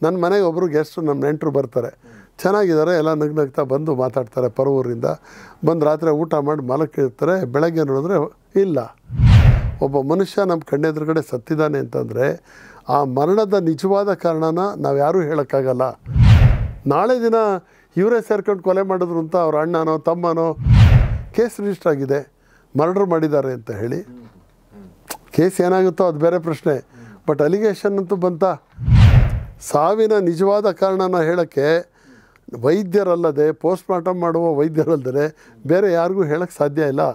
ನನ್ನ ಮನೆಗೆ ಒಬ್ಬರು ಗೆಸ್ಟು ನಮ್ಮ ನೆಂಟರು ಬರ್ತಾರೆ ಚೆನ್ನಾಗಿದ್ದಾರೆ ಎಲ್ಲ ನಗ್ ನಗ್ತಾ ಬಂದು ಮಾತಾಡ್ತಾರೆ ಪರವೂರಿಂದ ಬಂದು ರಾತ್ರಿ ಊಟ ಮಾಡಿ ಮಲಕ್ಕಿರ್ತಾರೆ ಬೆಳಗ್ಗೆ ನೋಡಿದ್ರೆ ಇಲ್ಲ ಒಬ್ಬ ಮನುಷ್ಯ ನಮ್ಮ ಕಣ್ಣೆದುರುಗಡೆ ಸತ್ತಿದ್ದಾನೆ ಅಂತಂದರೆ ಆ ಮರಣದ ನಿಜವಾದ ಕಾರಣನ ನಾವು ಯಾರೂ ಹೇಳೋಕ್ಕಾಗಲ್ಲ ನಾಳೆ ದಿನ ಇವರೇ ಸೇರ್ಕೊಂಡು ಕೊಲೆ ಮಾಡಿದ್ರು ಅಂತ ಅವ್ರ ಅಣ್ಣನೋ ತಮ್ಮನೋ ಕೇಸ್ ರಿಜಿಸ್ಟರ್ ಆಗಿದೆ ಮರ್ಡರ್ ಮಾಡಿದ್ದಾರೆ ಅಂತ ಹೇಳಿ ಕೇಸ್ ಏನಾಗುತ್ತೋ ಅದು ಬೇರೆ ಪ್ರಶ್ನೆ ಬಟ್ ಅಲಿಗೇಷನ್ ಅಂತೂ ಬಂತ ಸಾವಿನ ನಿಜವಾದ ಕಾರಣನ ಹೇಳೋಕ್ಕೆ ವೈದ್ಯರಲ್ಲದೆ ಪೋಸ್ಟ್ಮಾರ್ಟಮ್ ಮಾಡುವ ವೈದ್ಯರಲ್ಲದೆ ಬೇರೆ ಯಾರಿಗೂ ಹೇಳೋಕ್ಕೆ ಸಾಧ್ಯ ಇಲ್ಲ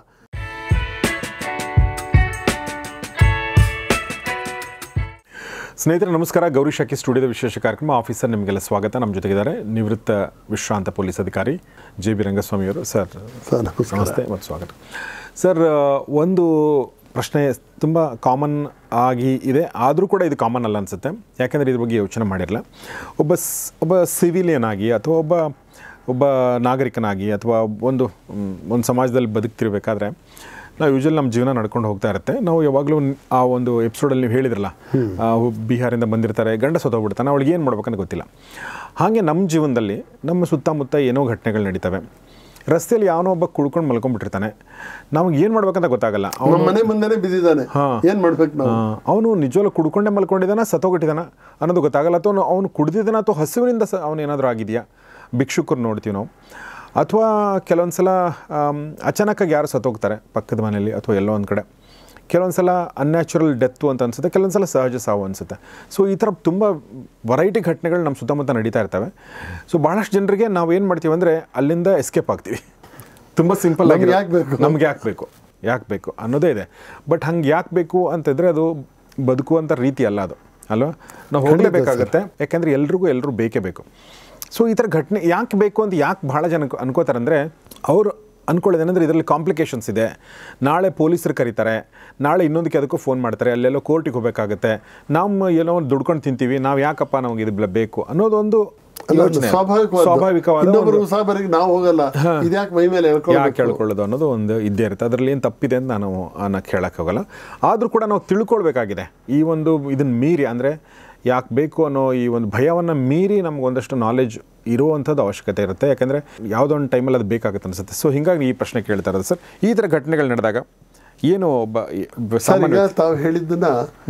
ಸ್ನೇಹಿತರೆ ನಮಸ್ಕಾರ ಗೌರಿ ಶಾಖೆ ಸ್ಟುಡಿಯೋದ ವಿಶೇಷ ಕಾರ್ಯಕ್ರಮ ಆಫೀಸರ್ ನಿಮಗೆಲ್ಲ ಸ್ವಾಗತ ನಮ್ಮ ಜೊತೆಗಿದ್ದಾರೆ ನಿವೃತ್ತ ವಿಶ್ರಾಂತ ಪೊಲೀಸ್ ಅಧಿಕಾರಿ ಜೆ ಬಿ ರಂಗಸ್ವಾಮಿಯವರು ಸರ್ ಸರ್ ನಮಸ್ಕಾರ ನಮಸ್ತೆ ಮತ್ತು ಸ್ವಾಗತ ಸರ್ ಒಂದು ಪ್ರಶ್ನೆ ತುಂಬ ಕಾಮನ್ ಆಗಿ ಇದೆ ಆದರೂ ಕೂಡ ಇದು ಕಾಮನ್ ಅಲ್ಲ ಅನಿಸುತ್ತೆ ಯಾಕೆಂದರೆ ಇದ್ರ ಬಗ್ಗೆ ಯೋಚನೆ ಮಾಡಿರಲ್ಲ ಒಬ್ಬ ಸ್ ಒಬ್ಬ ಸಿವಿಲಿಯನ್ ಆಗಿ ಅಥವಾ ಒಬ್ಬ ಒಬ್ಬ ನಾಗರಿಕನಾಗಿ ಅಥವಾ ಒಂದು ಮ್, ಒಂದು ಸಮಾಜದಲ್ಲಿ ಬದುಕ್ತಿರ್ಬೇಕಾದ್ರೆ ನಾವು ಯೂಶಲ್ ನಮ್ಮ ಜೀವನ ನಡ್ಕೊಂಡು ಹೋಗ್ತಾ ಇರುತ್ತೆ ನಾವು ಯಾವಾಗಲೂ ಆ ಒಂದು ಎಪಿಸೋಡಲ್ಲಿ ನೀವು ಹೇಳಿದ್ರಲ್ಲ ಆ, ಒಬ್ಬ ಬಿಹಾರಿಂದ ಬಂದಿರ್ತಾರೆ ಗಂಡ ಸತ್ತೋಗ್ಬಿಡ್ತಾನೆ ಅವಳಿಗೆ ಏನು ಮಾಡ್ಬೇಕಂತ ಗೊತ್ತಿಲ್ಲ ಹಾಗೆ ನಮ್ಮ ಜೀವನದಲ್ಲಿ ನಮ್ಮ ಸುತ್ತಮುತ್ತ ಏನೋ ಘಟನೆಗಳು ನಡೀತವೆ ರಸ್ತೆಯಲ್ಲಿ ಯಾವನೋ ಒಬ್ಬ ಕುಡ್ಕೊಂಡು ಮಲ್ಕೊಂಡ್ಬಿಟ್ಟಿರ್ತಾನೆ ನಮ್ಗೆ ಏನು ಮಾಡ್ಬೇಕಂತ ಗೊತ್ತಾಗಲ್ಲ ಅವ್ನು ನಮ್ಮ ಮನೆ ಮುಂದೆನೇ ಬಿದ್ದಿದ್ದಾನೆ ಏನು ಮಾಡ್ಬೇಕು ನಾವು ಅವನು ನಿಜವಾಗ್ಲೂ ಕುಡ್ಕೊಂಡೆ ಮಲ್ಕೊಂಡಿದ್ದಾನ ಸತ್ತೋಗಿಟ್ಟಿದ್ದಾನ ಅನ್ನೋದು ಗೊತ್ತಾಗಲ್ಲ ಅಥವಾ ಅವನು ಕುಡ್ದಿದ್ದಾನ ಅಥವಾ ಹಸುವಿನಿಂದ ಸ ಅವನು ಏನಾದರೂ ಆಗಿದೆಯಾ ಭಿಕ್ಷುಕರು ನೋಡ್ತೀವಿ ನಾವು ಅಥವಾ ಕೆಲವೊಂದು ಸಲ ಆಮ್, ಅಚಾನಕ್ಕಾಗಿ ಯಾರು ಸತ್ತೋಗ್ತಾರೆ ಪಕ್ಕದ ಮನೆಯಲ್ಲಿ ಅಥವಾ ಎಲ್ಲೋ ಒಂದು ಕಡೆ ಕೆಲವೊಂದು ಸಲ ಅನ್ಯಾಚುರಲ್ ಡೆತ್ತು ಅಂತ ಅನಿಸುತ್ತೆ ಕೆಲವೊಂದು ಸಲ ಸಹಜ ಸಾವು ಅನಿಸುತ್ತೆ ಸೊ ಈ ಥರ ತುಂಬ ವೆರೈಟಿ ಘಟನೆಗಳು ನಮ್ಮ ಸುತ್ತಮುತ್ತ ನಡೀತಾ ಇರ್ತವೆ ಸೊ ಭಾಳಷ್ಟು ಜನರಿಗೆ ನಾವು ಏನು ಮಾಡ್ತೀವಿ ಅಂದರೆ ಅಲ್ಲಿಂದ ಎಸ್ಕೇಪ್ ಆಗ್ತೀವಿ ತುಂಬ ಸಿಂಪಲ್ ಆಗಿ ನಮ್ಗೆ ಯಾಕ್ ಬೇಕು? ನಮ್ಗೆ ಯಾಕೆ ಬೇಕು ಯಾಕೆ ಬೇಕು ಅನ್ನೋದೇ ಇದೆ ಬಟ್ ಹಂಗೆ ಯಾಕೆ ಬೇಕು ಅಂತಂದರೆ ಅದು ಬದುಕುವಂಥ ರೀತಿ ಅಲ್ಲ ಅದು ಅಲ್ವಾ ನಾವು ಹೋಗಲೇಬೇಕಾಗತ್ತೆ ಯಾಕೆಂದರೆ ಎಲ್ರಿಗೂ ಎಲ್ಲರೂ ಬೇಕೇ ಬೇಕು ಸೊ ಈ ಥರ ಘಟನೆ ಯಾಕೆ ಬೇಕು ಅಂತ ಯಾಕೆ ಭಾಳ ಜನ ಅನ್ಕೊ- ಅನ್ಕೋತಾರೆ ಅಂದರೆ ಅವರು ಅನ್ಕೊಳ್ಳೋದೇನೆಂದರೆ ಇದರಲ್ಲಿ ಕಾಂಪ್ಲಿಕೇಶನ್ಸ್ ಇದೆ ನಾಳೆ ಪೊಲೀಸರು ಕರೀತಾರೆ ನಾಳೆ ಇನ್ನೊಂದಕ್ಕೆ ಅದಕ್ಕೂ ಫೋನ್ ಮಾಡ್ತಾರೆ ಅಲ್ಲೆಲ್ಲೋ ಕೋರ್ಟಿಗೆ ಹೋಗಬೇಕಾಗತ್ತೆ ನಾವು ಏನೋ ಒಂದು ದುಡ್ಕೊಂಡು ತಿಂತೀವಿ ನಾವು ಯಾಕಪ್ಪ ನಮಗೆ ಇದು ಬೇಕು ಅನ್ನೋದೊಂದು ಯೋಚನೆ ಸ್ವಾಭಾವಿಕವಾದ ಸ್ವಾಭಾವಿಕವಾದ ಇನ್ನೊಬ್ಬರು ಒಂದು- ಉಸಾಬರಿಗೆ ನಾವು ಹೋಗಲ್ಲ ಇದ್ಯಾಕೆ ಮೈ ಮೇಲೆ ಯಾಕೆ ಹೇಳ್ಕೊಂಡು ಹೇಳ್ಕೊಳ್ಳೋದು ಅನ್ನೋದು ಒಂದು ಇದ್ದೇ ಇರುತ್ತೆ ಅದರಲ್ಲಿ ಏನು ತಪ್ಪಿದೆ ಅಂತ ನಾನು ಅನ್ನಕ್ಕೆ ಹೇಳೋಕ್ಕಾಗಲ್ಲ ಆದರೂ ಕೂಡ ನಾವು ತಿಳ್ಕೊಳ್ಬೇಕಾಗಿದೆ ಈ ಒಂದು ಇದನ್ನು ಮೀರಿ ಅಂದರೆ ಯಾಕೆ ಬೇಕು ಅನ್ನೋ ಈ ಒಂದು ಭಯವನ್ನು ಮೀರಿ ನಮ್ಗೆ ಒಂದಷ್ಟು ನಾಲೆಜ್ ಇರುವಂಥದ್ದು ಅವಶ್ಯಕತೆ ಇರುತ್ತೆ ಯಾಕೆಂದರೆ ಯಾವುದೋ ಒಂದು ಟೈಮಲ್ಲಿ ಅದು ಬೇಕಾಗುತ್ತೆ ಅನಿಸುತ್ತೆ ಸೊ ಹಿಂಗಾಗಿ ಈ ಪ್ರಶ್ನೆ ಕೇಳ್ತಾ ಇರೋದು ಸರ್ ಈ ಥರ ಘಟನೆಗಳು ನಡೆದಾಗ ಏನು ಒಬ್ಬ ಸರ್ ಸಾಮಾನ್ಯ ಈಗ ತಾವು ಹೇಳಿದ್ದನ್ನ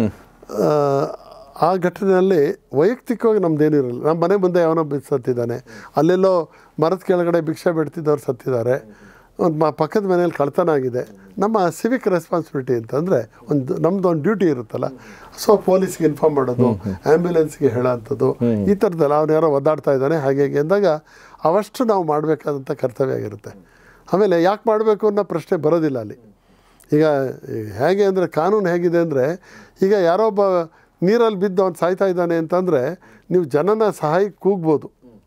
ಆ, ಆ ಘಟನೆಯಲ್ಲಿ ವೈಯಕ್ತಿಕವಾಗಿ ನಮ್ದೇನು ಇರಲ್ಲ ನಮ್ಮ ಮನೆ ಮುಂದೆ ಯಾವನೋ ಬಿದ್ದು ಸತ್ತಿದ್ದಾನೆ ಅಲ್ಲೆಲ್ಲೋ ಮರದ ಕೆಳಗಡೆ ಭಿಕ್ಷೆ ಬಿಡ್ತಿದ್ದವ್ರು ಸತ್ತಿದ್ದಾರೆ ಒಂದು ಮ ಪಕ್ಕದ ಮನೇಲಿ ಕಳ್ತನ ಆಗಿದೆ ನಮ್ಮ ಸಿವಿಕ್ ರೆಸ್ಪಾನ್ಸಿಬಿಲಿಟಿ ಅಂತಂದರೆ ಒಂದು ನಮ್ಮದು ಒಂದು ಡ್ಯೂಟಿ ಇರುತ್ತಲ್ಲ ಸೊ ಪೊಲೀಸ್ಗೆ ಇನ್ಫಾರ್ಮ್ ಮಾಡೋದು ಆ್ಯಂಬ್ಯುಲೆನ್ಸ್ಗೆ ಹೇಳೋಂಥದ್ದು ಈ ಥರದ್ದೆಲ್ಲ ಅವ್ನು ಯಾರೋ ಒದ್ದಾಡ್ತಾ ಇದ್ದಾನೆ ಹಾಗೆ ಹೀಗೆ ಅಂದಾಗ ಅವಷ್ಟು ನಾವು ಮಾಡಬೇಕಾದಂಥ ಕರ್ತವ್ಯ ಆಗಿರುತ್ತೆ ಆಮೇಲೆ ಯಾಕೆ ಮಾಡಬೇಕು ಅನ್ನೋ ಪ್ರಶ್ನೆ ಬರೋದಿಲ್ಲ ಅಲ್ಲಿ ಈಗ ಹೇಗೆ ಅಂದರೆ ಕಾನೂನು ಹೇಗಿದೆ ಅಂದರೆ ಈಗ ಯಾರೋ ಒಬ್ಬ ನೀರಲ್ಲಿ ಬಿದ್ದು ಅವ್ನು ಸಾಯ್ತಾ ಇದ್ದಾನೆ ಅಂತಂದರೆ ನೀವು ಜನನ ಸಹಾಯಕ್ಕೆ ಕೂಗ್ಬೋದು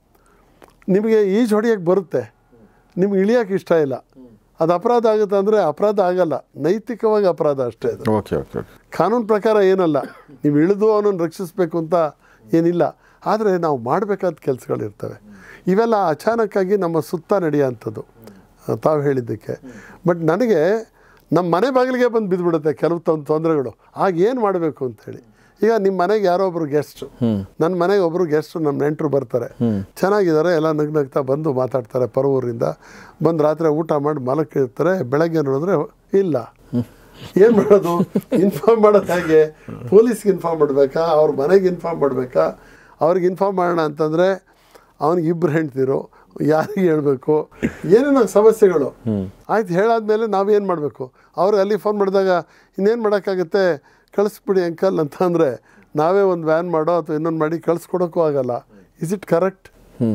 ನಿಮಗೆ ಈಜು ಹೊಡಿಯೋಕ್ಕೆ ಬರುತ್ತೆ ನಿಮ್ಗೆ ಇಳಿಯೋಕ್ಕೆ ಇಷ್ಟ ಇಲ್ಲ ಅದು ಅಪರಾಧ ಆಗುತ್ತೆ ಅಂದರೆ ಅಪರಾಧ ಆಗಲ್ಲ ನೈತಿಕವಾಗಿ ಅಪರಾಧ ಅಷ್ಟೇ ಅದು ಓಕೆ ಓಕೆ ಓಕೆ ಕಾನೂನು ಪ್ರಕಾರ ಏನಲ್ಲ ನೀವು ಇಳಿದು ಅವನನ್ನು ರಕ್ಷಿಸಬೇಕು ಅಂತ ಏನಿಲ್ಲ ಆದರೆ ನಾವು ಮಾಡಬೇಕಾದ ಕೆಲಸಗಳಿರ್ತವೆ ಇವೆಲ್ಲ ಅಚಾನಕ್ಕಾಗಿ ನಮ್ಮ ಸುತ್ತ ನಡೆಯೋಂಥದ್ದು ಆ, ತಾವು ಹೇಳಿದ್ದಕ್ಕೆ ಬಟ್ ನನಗೆ ನಮ್ಮ ಮನೆ ಬಾಗಿಲಿಗೆ ಬಂದು ಬಿದ್ದುಬಿಡುತ್ತೆ ಕೆಲವು ತೊಂದ್ ತೊಂದರೆಗಳು ಆಗ ಏನು ಮಾಡಬೇಕು ಅಂತೇಳಿ ಈಗ ನಿಮ್ಮ ಮನೆಗೆ ಯಾರೋ ಒಬ್ರು ಗೆಸ್ಟು ನನ್ನ ಮನೆಗೆ ಒಬ್ಬರು ಗೆಸ್ಟು ನಮ್ಮ ನೆಂಟರು ಬರ್ತಾರೆ ಚೆನ್ನಾಗಿದ್ದಾರೆ ಎಲ್ಲ ನಗ್ ನಗ್ತಾ ಬಂದು ಮಾತಾಡ್ತಾರೆ ಪರವೂರಿಂದ ಬಂದು ರಾತ್ರಿ ಊಟ ಮಾಡಿ ಮಲಕ್ಕಿರ್ತಾರೆ ಬೆಳಗ್ಗೆ ನೋಡಿದ್ರೆ ಇಲ್ಲ ಏನು ಮಾಡೋದು ಇನ್ಫಾರ್ಮ್ ಮಾಡೋದು ಹೇಗೆ ಪೊಲೀಸ್ಗೆ ಇನ್ಫಾರ್ಮ್ ಮಾಡಬೇಕಾ ಅವ್ರ ಮನೆಗೆ ಇನ್ಫಾರ್ಮ್ ಮಾಡಬೇಕಾ ಅವ್ರಿಗೆ ಇನ್ಫಾರ್ಮ್ ಮಾಡೋಣ ಅಂತಂದರೆ ಅವ್ನಿಗೆ ಇಬ್ಬರು ಹೆಂಡ್ತಿರು ಯಾರಿಗೆ ಹೇಳಬೇಕು ಏನೇನೋ ಸಮಸ್ಯೆಗಳು ಆಯ್ತು ಹೇಳಾದ್ಮೇಲೆ ನಾವೇನು ಮಾಡಬೇಕು ಅವ್ರು ಅಲ್ಲಿ ಫೋನ್ ಮಾಡಿದಾಗ ಇನ್ನೇನು ಮಾಡೋಕ್ಕಾಗುತ್ತೆ ಕಳಿಸ್ಬಿಡಿ ಅಂಕಲ್ ಅಂತ ಅಂದರೆ ನಾವೇ ಒಂದು ವ್ಯಾನ್ ಮಾಡೋ ಅಥವಾ ಇನ್ನೊಂದು ಮಾಡಿ ಕಳಿಸ್ಕೊಡೋಕ್ಕೂ ಆಗಲ್ಲ ಇಸ್ ಇಟ್ ಕರೆಕ್ಟ್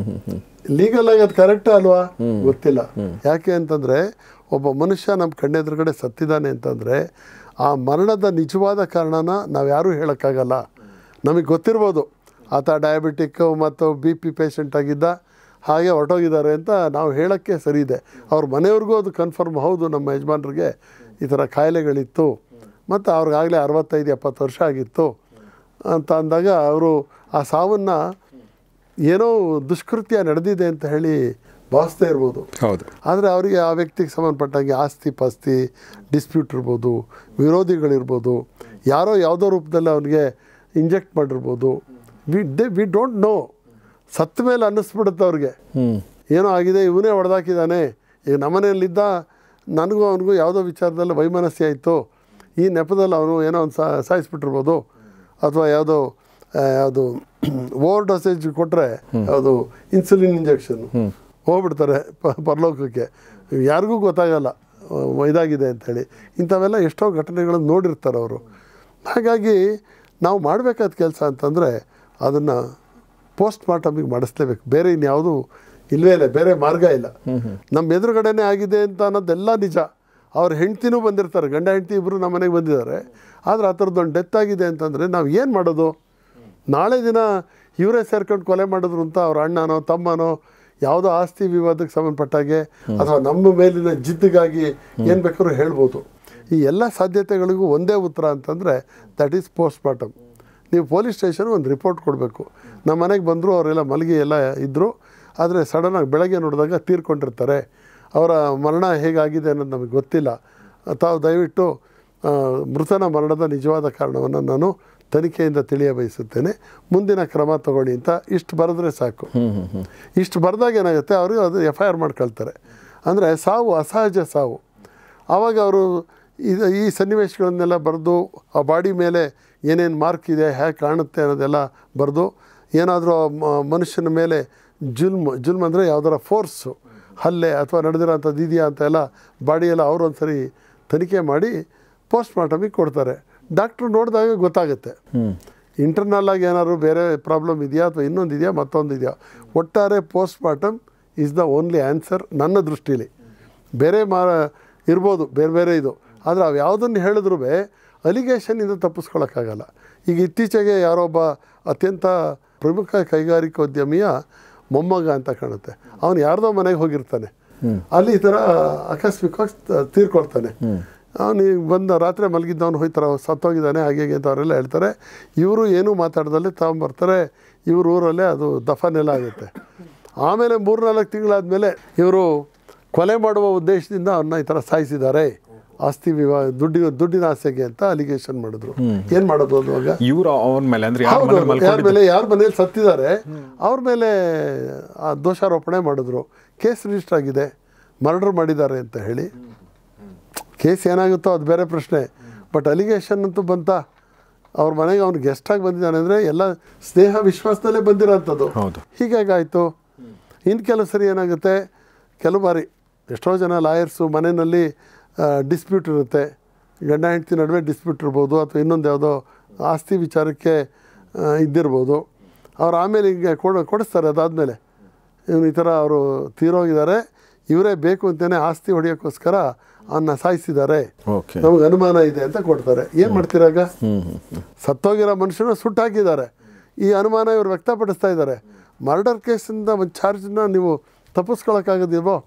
ಲೀಗಲ್ ಆಗಿ ಅದು ಕರೆಕ್ಟ್ ಅಲ್ವಾ ಗೊತ್ತಿಲ್ಲ ಯಾಕೆ ಅಂತಂದರೆ ಒಬ್ಬ ಮನುಷ್ಯ ನಮ್ಮ ಕಣ್ಣೆದುರುಗಡೆ ಸತ್ತಿದ್ದಾನೆ ಅಂತಂದರೆ ಆ ಮರಣದ ನಿಜವಾದ ಕಾರಣನ ನಾವು ಯಾರೂ ಹೇಳೋಕ್ಕಾಗಲ್ಲ ನಮಗೆ ಗೊತ್ತಿರ್ಬೋದು ಆತ ಡಯಾಬಿಟಿಕ್ ಮತ್ತು ಬಿ ಪಿ ಪೇಷಂಟ್ ಆಗಿದ್ದ ಹಾಗೆ ಹೊರಟೋಗಿದ್ದಾರೆ ಅಂತ ನಾವು ಹೇಳೋಕ್ಕೆ ಸರಿ ಇದೆ ಅವ್ರ ಮನೆಯವ್ರಿಗೂ ಅದು ಕನ್ಫರ್ಮ್ ಹೌದು ನಮ್ಮ ಯಜಮಾನ್ರಿಗೆ ಈ ಥರ ಕಾಯಿಲೆಗಳಿತ್ತು ಮತ್ತು ಅವ್ರಿಗಾಗಲೇ ಅರವತ್ತೈದು ಎಪ್ಪತ್ತು ವರ್ಷ ಆಗಿತ್ತು ಅಂತ ಅಂದಾಗ ಅವರು ಆ ಸಾವನ್ನು ಏನೋ ದುಷ್ಕೃತ್ಯ ನಡೆದಿದೆ ಅಂತ ಹೇಳಿ ಭಾವಿಸ್ತಾ ಇರ್ಬೋದು ಹೌದು ಆದರೆ ಅವರಿಗೆ ಆ ವ್ಯಕ್ತಿಗೆ ಸಂಬಂಧಪಟ್ಟಂಗೆ ಆಸ್ತಿ ಪಾಸ್ತಿ ಡಿಸ್ಪ್ಯೂಟ್ ಇರ್ಬೋದು ವಿರೋಧಿಗಳಿರ್ಬೋದು ಯಾರೋ ಯಾವುದೋ ರೂಪದಲ್ಲಿ ಅವನಿಗೆ ಇಂಜೆಕ್ಟ್ ಮಾಡಿರ್ಬೋದು we they we don't know ಸತ್ತ ಮೇಲೆ ಅನ್ನಿಸ್ಬಿಡುತ್ತೆ ಅವ್ರಿಗೆ ಏನೋ ಆಗಿದೆ ಇವನೇ ಹೊಡೆದಾಕಿದ್ದಾನೆ ಈಗ ನಮ್ಮನೆಯಲ್ಲಿದ್ದ ನನಗೂ ಅವನಿಗೂ ಯಾವುದೋ ವಿಚಾರದಲ್ಲಿ ವೈಮನಸ್ಯ ಆಯಿತು ಈ ನೆಪದಲ್ಲಿ ಅವನು ಏನೋ ಒಂದು ಸಾಯಿಸ್ಬಿಟ್ಟಿರ್ಬೋದು ಅಥವಾ ಯಾವುದೋ ಆ, ಯಾವುದು ಓವರ್ ಡೋಸೇಜ್ ಕೊಟ್ಟರೆ ಯಾವುದು ಇನ್ಸುಲಿನ್ ಇಂಜೆಕ್ಷನ್ ಹೋಗ್ಬಿಡ್ತಾರೆ ಪ ಪರಲೋಕಕ್ಕೆ ಯಾರಿಗೂ ಗೊತ್ತಾಗಲ್ಲ ಆ, ಇದಾಗಿದೆ ಅಂಥೇಳಿ ಇಂಥವೆಲ್ಲ ಎಷ್ಟೋ ಘಟನೆಗಳನ್ನು ನೋಡಿರ್ತಾರೆ ಅವರು ಹಾಗಾಗಿ ನಾವು ಮಾಡಬೇಕಾದ ಕೆಲಸ ಅಂತಂದರೆ ಅದನ್ನು ಪೋಸ್ಟ್ ಮಾರ್ಟಮಿಗೆ ಮಾಡಿಸ್ಲೇಬೇಕು ಬೇರೆ ಇನ್ಯಾವುದು ಇಲ್ಲವೇ ಇಲ್ಲ ಬೇರೆ ಮಾರ್ಗ ಇಲ್ಲ ನಮ್ಮ ಎದುರುಗಡೆನೇ ಆಗಿದೆ ಅಂತ ಅನ್ನೋದೆಲ್ಲ ನಿಜ ಅವ್ರ ಹೆಂಡ್ತಿನೂ ಬಂದಿರ್ತಾರೆ ಗಂಡ ಹೆಂಡ್ತಿ ಇಬ್ಬರು ನಮ್ಮ ಮನೆಗೆ ಬಂದಿದ್ದಾರೆ ಆದರೆ ಆ ಥರದ್ದೊಂದು ಡೆತ್ ಆಗಿದೆ ಅಂತಂದರೆ ನಾವು ಏನು ಮಾಡೋದು ನಾಳೆ ದಿನ ಇವರೇ ಸೇರ್ಕೊಂಡು ಕೊಲೆ ಮಾಡಿದ್ರು ಅಂತ ಅವ್ರ ಅಣ್ಣನೋ ತಮ್ಮನೋ ಯಾವುದೋ ಆಸ್ತಿ ವಿವಾದಕ್ಕೆ ಸಂಬಂಧಪಟ್ಟಾಗೆ ಅಥವಾ ನಮ್ಮ ಮೇಲಿನ ಜಿದ್ದಿಗಾಗಿ ಏನು ಬೇಕಾದ್ರೂ ಹೇಳ್ಬೋದು ಈ ಎಲ್ಲ ಸಾಧ್ಯತೆಗಳಿಗೂ ಒಂದೇ ಉತ್ತರ ಅಂತಂದರೆ ದಟ್ ಈಸ್ ಪೋಸ್ಟ್ ಮಾರ್ಟಮ್ ನೀವು ಪೊಲೀಸ್ ಸ್ಟೇಷನ್ ಒಂದು ರಿಪೋರ್ಟ್ ಕೊಡಬೇಕು ನಮ್ಮ ಮನೆಗೆ ಬಂದರು ಅವರೆಲ್ಲ ಮಲಗಿ ಎಲ್ಲ ಇದ್ದರು ಆದರೆ ಸಡನ್ನಾಗಿ ಬೆಳಗ್ಗೆ ನೋಡಿದಾಗ ತೀರ್ಕೊಂಡಿರ್ತಾರೆ ಅವರ ಮರಣ ಹೇಗಾಗಿದೆ ಅನ್ನೋದು ನಮಗೆ ಗೊತ್ತಿಲ್ಲ ತಾವು ದಯವಿಟ್ಟು ಆ, ಮೃತನ ಮರಣದ ನಿಜವಾದ ಕಾರಣವನ್ನು ನಾನು ತನಿಖೆಯಿಂದ ತಿಳಿಯ ಬಯಸುತ್ತೇನೆ ಮುಂದಿನ ಕ್ರಮ ತಗೊಳ್ಳಿ ಅಂತ ಇಷ್ಟು ಬರೆದ್ರೆ ಸಾಕು ಇಷ್ಟು ಬರೆದಾಗ ಏನಾಗುತ್ತೆ ಅವರು ಅದು ಎಫ್ ಐ ಆರ್ ಮಾಡ್ಕೊಳ್ತಾರೆ ಅಂದರೆ ಸಾವು ಅಸಹಜ ಸಾವು ಆವಾಗ ಅವರು ಇದು ಈ ಸನ್ನಿವೇಶಗಳನ್ನೆಲ್ಲ ಬರೆದು ಆ ಬಾಡಿ ಮೇಲೆ ಏನೇನು ಮಾರ್ಕ್ ಇದೆ ಹೇಗೆ ಕಾಣುತ್ತೆ ಅನ್ನೋದೆಲ್ಲ ಬರೆದು ಏನಾದರೂ ಆ ಮ- ಮನುಷ್ಯನ ಮೇಲೆ ಜುಲ್ಮ್ ಜುಲ್ಮ್ ಅಂದರೆ ಯಾವ್ದಾರ ಫೋರ್ಸು ಹಲ್ಲೆ ಅಥವಾ ನಡೆದಿರೋಂಥದ್ದು ಇದೆಯಾ ಅಂತ ಎಲ್ಲ ಬಾಡಿಯೆಲ್ಲ ಅವರು ಒಂದ್ಸರಿ ತನಿಖೆ ಮಾಡಿ ಪೋಸ್ಟ್ ಮಾರ್ಟಮಿಗೆ ಕೊಡ್ತಾರೆ ಡಾಕ್ಟ್ರು ನೋಡಿದಾಗ ಗೊತ್ತಾಗುತ್ತೆ ಇಂಟರ್ನಲ್ ಆಗಿ ಏನಾದ್ರು ಬೇರೆ ಪ್ರಾಬ್ಲಮ್ ಇದೆಯಾ ಅಥವಾ ಇನ್ನೊಂದು ಇದೆಯಾ ಮತ್ತೊಂದು ಇದೆಯಾ ಒಟ್ಟಾರೆ post mortem is the only answer ನನ್ನ ದೃಷ್ಟಿಲಿ ಬೇರೆ ಮಾ ಇರ್ಬೋದು ಬೇರೆ ಬೇರೆ ಇದು ಆದರೆ ಅವು ಯಾವುದನ್ನು ಹೇಳಿದ್ರೂ ಅಲಿಗೇಷನ್ನಿಂದ ತಪ್ಪಿಸ್ಕೊಳ್ಳೋಕ್ಕಾಗಲ್ಲ ಈಗ ಇತ್ತೀಚೆಗೆ ಯಾರೋ ಒಬ್ಬ ಅತ್ಯಂತ ಪ್ರಮುಖ ಕೈಗಾರಿಕೋದ್ಯಮಿಯ ಮೊಮ್ಮಗ ಅಂತ ಕಾಣುತ್ತೆ ಅವನು ಯಾರ್ದೋ ಮನೆಗೆ ಹೋಗಿರ್ತಾನೆ ಅಲ್ಲಿ ಈ ಥರ ಆಕಸ್ಮಿಕವಾಗಿ ತ- ತೀರ್ಕೊಳ್ತಾನೆ ಅವನಿಗೆ ಬಂದ ರಾತ್ರಿ ಮಲಗಿದ್ದವನು ಹೋಯ್ತಾರ ಸತ್ತೋಗಿದ್ದಾನೆ ಹಾಗೆ ಹೀಗೆ ಅಂತ ಅವರೆಲ್ಲ ಹೇಳ್ತಾರೆ ಇವರು ಏನೂ ಮಾತಾಡ್ದಲ್ಲೇ ತಗೊಂಬರ್ತಾರೆ ಇವ್ರ ಊರಲ್ಲೇ ಅದು ದಫನೆಲ್ಲ ಆಗುತ್ತೆ ಆಮೇಲೆ ಮೂರ್ನಾಲ್ಕು ತಿಂಗಳಾದಮೇಲೆ ಇವರು ಕೊಲೆ ಮಾಡುವ ಉದ್ದೇಶದಿಂದ ಅವನ್ನ ಈ ಥರ ಸಾಯಿಸಿದ್ದಾರೆ ಆಸ್ತಿ ವಿವಾ ದುಡ್ಡಿ ದುಡ್ಡಿನ ಆಸೆಗೆ ಅಂತ ಅಲಿಗೇಷನ್ ಮಾಡಿದ್ರು ಏನು ಮಾಡೋದು ಅವಾಗ ಇವ್ರು ಅವನ ಮೇಲೆ ಅಂದ್ರೆ ಯಾರ ಹೌದು ಮನೇಲಿ ಯಾರ ಮಲ್ಕೊಂಡಿದ್ದು ಮೇಲೆ ಯಾರ ಮನೇಲಿ ಸತ್ತಿದ್ದಾರೆ ಅವ್ರ ಮೇಲೆ ಆ ದೋಷಾರೋಪಣೆ ಮಾಡಿದ್ರು ಕೇಸ್ ರಿಜಿಸ್ಟರ್ ಆಗಿದೆ ಮರ್ಡರ್ ಮಾಡಿದ್ದಾರೆ ಅಂತ ಹೇಳಿ ಕೇಸ್ ಏನಾಗುತ್ತೋ ಅದು ಬೇರೆ ಪ್ರಶ್ನೆ ಬಟ್ ಅಲಿಗೇಷನ್ ಅಂತೂ ಬಂತ ಅವ್ರ ಮನೆಗೆ ಅವ್ನು ಗೆಸ್ಟಾಗಿ ಬಂದಿದ್ದಾನೆ ಅಂದರೆ ಎಲ್ಲ ಸ್ನೇಹ ವಿಶ್ವಾಸದಲ್ಲೇ ಬಂದಿರೋಂಥದ್ದು ಹೌದು ಹೀಗಾಗಾಯಿತು ಇನ್ನು ಕೆಲವು ಸರಿ ಏನಾಗುತ್ತೆ ಕೆಲವು ಬಾರಿ ಎಷ್ಟೋ ಜನ ಲಾಯರ್ಸು ಮನೆಯಲ್ಲಿ ಡಿಸ್ಪ್ಯೂಟ್ ಇರುತ್ತೆ ಗಂಡ ಹೆಂಡತಿ ನಡುವೆ ಡಿಸ್ಪ್ಯೂಟ್ ಇರ್ಬೋದು ಅಥವಾ ಇನ್ನೊಂದು ಯಾವುದೋ ಆಸ್ತಿ ವಿಚಾರಕ್ಕೆ ಆ, ಇದ್ದಿರ್ಬೋದು ಅವ್ರು ಆಮೇಲೆ ಈಗ ಕೊಡ ಕೊಡಿಸ್ತಾರೆ ಅದಾದಮೇಲೆ ಇವನು ಈ ಥರ ಅವರು ತೀರೋಗಿದ್ದಾರೆ ಇವರೇ ಬೇಕು ಅಂತಲೇ ಆಸ್ತಿ ಹೊಡೆಯೋಕ್ಕೋಸ್ಕರ ಅವನ್ನ ಸಾಯಿಸಿದ್ದಾರೆ ಓಕೆ ನಮಗೆ ಅನುಮಾನ ಇದೆ ಅಂತ ಕೊಡ್ತಾರೆ ಏನು ಮಾಡ್ತೀರಾಗ ಸತ್ತೋಗಿರೋ ಮನುಷ್ಯನ ಸುಟ್ಟು ಹಾಕಿದ್ದಾರೆ ಈ ಅನುಮಾನ ಇವರು ವ್ಯಕ್ತಪಡಿಸ್ತಾ ಇದ್ದಾರೆ ಮರ್ಡರ್ ಕೇಸಿಂದ ಒಂದು ಚಾರ್ಜನ್ನ ನೀವು ತಪ್ಪಿಸ್ಕೊಳಕ್ಕಾಗೋದಿಲ್ವೋ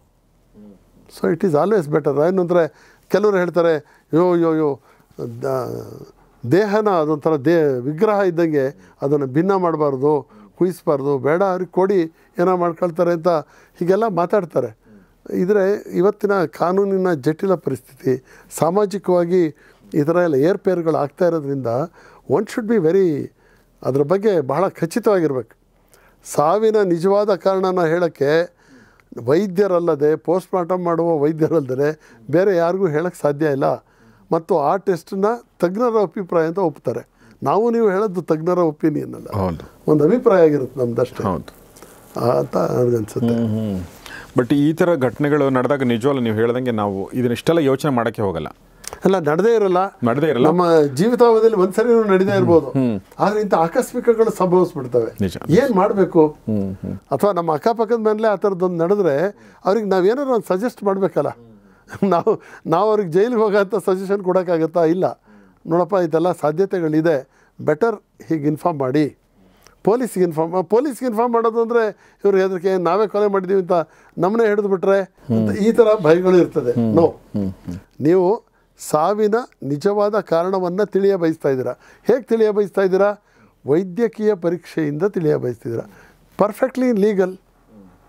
so it is always better ಏನಂದರೆ ಕೆಲವರು ಹೇಳ್ತಾರೆ ಯೋ ಯೋ ಯೋ ದ- ದೇಹನ ಅದೊಂಥರ ದೇ ವಿಗ್ರಹ ಇದ್ದಂಗೆ ಅದನ್ನು ಭಿನ್ನ ಮಾಡಬಾರ್ದು ಕುಯಿಸ್ಬಾರ್ದು ಬೇಡ ಅವ್ರಿಗೆ ಕೊಡಿ ಏನೋ ಮಾಡ್ಕೊಳ್ತಾರೆ ಅಂತ ಹೀಗೆಲ್ಲ ಮಾತಾಡ್ತಾರೆ ಇದ್ರೆ ಇವತ್ತಿನ ಕಾನೂನಿನ ಜಟಿಲ ಪರಿಸ್ಥಿತಿ ಸಾಮಾಜಿಕವಾಗಿ ಈ ಥರ ಎಲ್ಲ ಏರ್ಪೇರುಗಳು ಆಗ್ತಾ ಇರೋದ್ರಿಂದ ಒನ್ ಶುಡ್ ಬಿ ವೆರಿ ಅದ್ರ ಬಗ್ಗೆ ಬಹಳ ಖಚಿತವಾಗಿರ್ಬೇಕು ಸಾವಿನ ನಿಜವಾದ ಕಾರಣನ ಹೇಳೋಕ್ಕೆ ವೈದ್ಯರಲ್ಲದೆ ಪೋಸ್ಟ್ ಮಾರ್ಟಮ್ ಮಾಡುವ ವೈದ್ಯರಲ್ಲದೆ ಬೇರೆ ಯಾರಿಗೂ ಹೇಳೋಕ್ಕೆ ಸಾಧ್ಯ ಇಲ್ಲ ಮತ್ತು ಆ ಟೆಸ್ಟನ್ನ ತಜ್ಞರ ಅಭಿಪ್ರಾಯ ಅಂತ ಒಪ್ತಾರೆ ನಾವು ನೀವು ಹೇಳೋದು ತಜ್ಞರ ಒಪಿನಿಯನ್ ಅಲ್ಲ ಹೌದು ಒಂದು ಅಭಿಪ್ರಾಯ ಆಗಿರುತ್ತೆ ನಮ್ದಷ್ಟೇ ಹೌದು ಅಂತ ನನಗನ್ಸುತ್ತೆ ಬಟ್ ಈ ಥರ ಘಟನೆಗಳು ನಡೆದಾಗ ನಿಜವಲ್ಲ ನೀವು ಹೇಳ್ದಂಗೆ ನಾವು ಇದನ್ನ ಇಷ್ಟೆಲ್ಲ ಯೋಚನೆ ಮಾಡೋಕ್ಕೆ ಹೋಗಲ್ಲ ಅಲ್ಲ ನಡೆದೇ ಇರಲ್ಲ ನಡೆದೇ ಇರಲ್ಲ ನಮ್ಮ ಜೀವಿತಾವಧಿಯಲ್ಲಿ ಒಂದ್ಸರಿ ನಡೀದೇ ಇರ್ಬೋದು ಆದ್ರೆ ಇಂಥ ಆಕಸ್ಮಿಕಗಳು ಸಂಭವಿಸ್ಬಿಡ್ತವೆ ನಿಜ. ಏನ್ ಮಾಡಬೇಕು ಅಥವಾ ನಮ್ಮ ಅಕ್ಕಪಕ್ಕದ ಮನೇಲೆ ಆ ಥರದ್ದೊಂದು ನಡೆದ್ರೆ ಅವ್ರಿಗೆ ನಾವೇನಾದ್ರು ಒಂದು ಸಜೆಸ್ಟ್ ಮಾಡಬೇಕಲ್ಲ ನಾವು ನಾವು ಅವ್ರಿಗೆ ಜೈಲಿಗೆ ಹೋಗೋಂಥ ಸಜೆಷನ್ ಕೊಡೋಕ್ಕಾಗತ್ತಾ ಇಲ್ಲ ನೋಡಪ್ಪ ಇದೆಲ್ಲ ಸಾಧ್ಯತೆಗಳಿದೆ ಬೆಟರ್ ಹೀಗೆ ಇನ್ಫಾರ್ಮ್ ಮಾಡಿ ಪೊಲೀಸ್ಗೆ ಇನ್ಫಾರ್ಮ್ ಪೊಲೀಸ್ಗೆ ಇನ್ಫಾರ್ಮ್ ಮಾಡೋದು ಅಂದರೆ ಇವ್ರು ಹೆದರಿಕೆ ನಾವೇ ಕೊಲೆ ಮಾಡಿದ್ದೀವಿ ಅಂತ ನಮ್ಮನ್ನೇ ಹಿಡಿದು ಬಿಟ್ರೆ ಅಂತ ಈ ಥರ ಭಯಗಳು ಇರ್ತದೆ ನೋ ನೀವು ಸಾವಿನ ನಿಜವಾದ ಕಾರಣವನ್ನು ತಿಳಿಯ ಬಯಸ್ತಾ ಇದ್ದೀರಾ ಹೇಗೆ ತಿಳಿಯ ಬಯಸ್ತಾ ಇದ್ದೀರಾ ವೈದ್ಯಕೀಯ ಪರೀಕ್ಷೆಯಿಂದ ತಿಳಿಯ ಬಯಸ್ತಿದ್ದೀರಾ ಪರ್ಫೆಕ್ಟ್ಲಿ ಲೀಗಲ್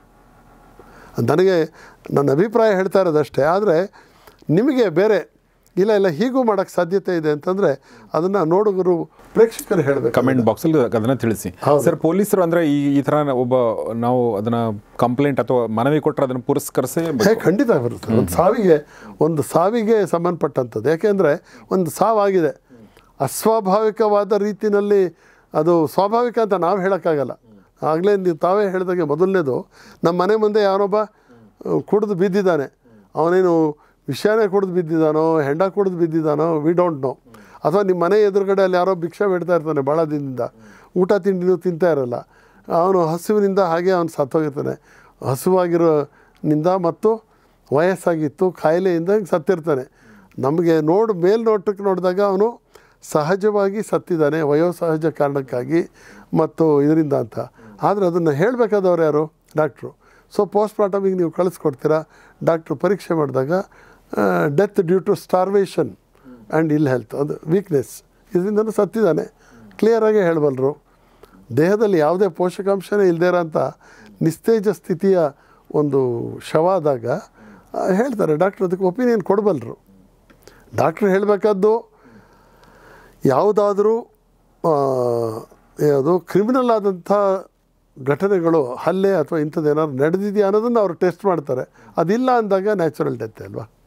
ನನಗೆ ನನ್ನ ಅಭಿಪ್ರಾಯ ಹೇಳ್ತಾ ಇರೋದಷ್ಟೇ ಆದರೆ ನಿಮಗೆ ಬೇರೆ ಇಲ್ಲ ಇಲ್ಲ ಹೀಗೂ ಮಾಡೋಕ್ಕೆ ಸಾಧ್ಯತೆ ಇದೆ ಅಂತಂದರೆ ಅದನ್ನು ನೋಡುಗರು ಪ್ರೇಕ್ಷಕರು ಹೇಳಬೇಕು ಕಮೆಂಟ್ ಬಾಕ್ಸಲ್ಲಿ ಅದನ್ನ ತಿಳಿಸಿ ಹೌದು. ಸರ್ ಪೊಲೀಸರು ಅಂದ್ರೆ ಈ ಈ ಥರ ಒಬ್ಬ ನಾವು ಅದನ್ನ ಕಂಪ್ಲೇಂಟ್ ಅಥವಾ ಮನವಿ ಕೊಟ್ಟರೆ ಅದನ್ನು ಪುರಸ್ಕರಿಸೇ ಹೇ ಖಂಡಿತ ಬರುತ್ತೆ ಒಂದು ಸಾವಿಗೆ ಒಂದು ಸಾವಿಗೆ ಸಂಬಂಧಪಟ್ಟಂಥದ್ದು ಯಾಕೆಂದರೆ ಒಂದು ಸಾವಾಗಿದೆ ಅಸ್ವಾಭಾವಿಕವಾದ ರೀತಿಯಲ್ಲಿ ಅದು ಸ್ವಾಭಾವಿಕ ಅಂತ ನಾವು ಹೇಳೋಕ್ಕಾಗಲ್ಲ ಆಗಲೇ ನೀವು ತಾವೇ ಹೇಳಿದಾಗೆ ಮೊದಲನೇದು ನಮ್ಮ ಮನೆ ಮುಂದೆ ಯಾವನೊಬ್ಬ ಕುಡಿದು ಬಿದ್ದಿದ್ದಾನೆ ಅವನೇನು ವಿಷಯನೇ ಕುಡಿದು ಬಿದ್ದಿದ್ದಾನೋ ಹೆಂಡ ಕುಡಿದು ಬಿದ್ದಿದ್ದಾನೋ ವಿ ಡೋಂಟ್ ನೋ ಅಥವಾ ನಿಮ್ಮ ಮನೆ ಎದುರುಗಡೆ ಅಲ್ಲಿ ಯಾರೋ ಭಿಕ್ಷೆ ಬಿಡ್ತಾ ಇರ್ತಾನೆ ಭಾಳ ದಿನದಿಂದ ಊಟ ತಿಂಡಿನೂ ತಿಂತಾ ಇರಲ್ಲ ಅವನು ಹಸುವಿನಿಂದ ಹಾಗೆ ಅವನು ಸತ್ತೋಗಿರ್ತಾನೆ ಹಸುವಾಗಿರೋನಿಂದ ಮತ್ತು ವಯಸ್ಸಾಗಿತ್ತು ಕಾಯಿಲೆಯಿಂದ ಸತ್ತಿರ್ತಾನೆ ನಮಗೆ ನೋಡು ಮೇಲ್ನೋಟಕ್ಕೆ ನೋಡಿದಾಗ ಅವನು ಸಹಜವಾಗಿ ಸತ್ತಿದ್ದಾನೆ ವಯೋಸಹಜ ಕಾರಣಕ್ಕಾಗಿ ಮತ್ತು ಇದರಿಂದ ಅಂತ ಆದರೆ ಅದನ್ನು ಹೇಳಬೇಕಾದವ್ರು ಯಾರು ಡಾಕ್ಟ್ರು ಸೊ ಪೋಸ್ಟ್ ಮಾರ್ಟಮಿಗೆ ನೀವು ಕಳಿಸ್ಕೊಡ್ತೀರಾ ಡಾಕ್ಟ್ರು ಪರೀಕ್ಷೆ ಮಾಡಿದಾಗ death due to starvation and ill health ಅದು ವೀಕ್ನೆಸ್ ಇದರಿಂದನೂ ಸತ್ತಿದ್ದಾನೆ ಕ್ಲಿಯರಾಗಿ ಹೇಳಬಲ್ಲರು ದೇಹದಲ್ಲಿ ಯಾವುದೇ ಪೋಷಕಾಂಶನೇ ಇಲ್ಲದೇ ಇರೋಂಥ ನಿಸ್ತೇಜ ಸ್ಥಿತಿಯ ಒಂದು ಶವ ಆದಾಗ ಆ, ಹೇಳ್ತಾರೆ ಡಾಕ್ಟ್ರ್ ಅದಕ್ಕೆ ಒಪಿನಿಯನ್ ಕೊಡಬಲ್ಲರು ಡಾಕ್ಟ್ರ್ ಹೇಳಬೇಕಾದ್ದು ಯಾವುದಾದ್ರೂ ಯಾವುದು ಕ್ರಿಮಿನಲ್ ಆದಂಥ ಘಟನೆಗಳು ಹಲ್ಲೆ ಅಥವಾ ಇಂಥದ್ದು ಏನಾದ್ರು ನಡೆದಿದೆಯಾ ಅನ್ನೋದನ್ನು ಅವರು ಟೆಸ್ಟ್ ಮಾಡ್ತಾರೆ ಅದಿಲ್ಲ ಅಂದಾಗ ನ್ಯಾಚುರಲ್ ಡೆತ್ ಅಲ್ವಾ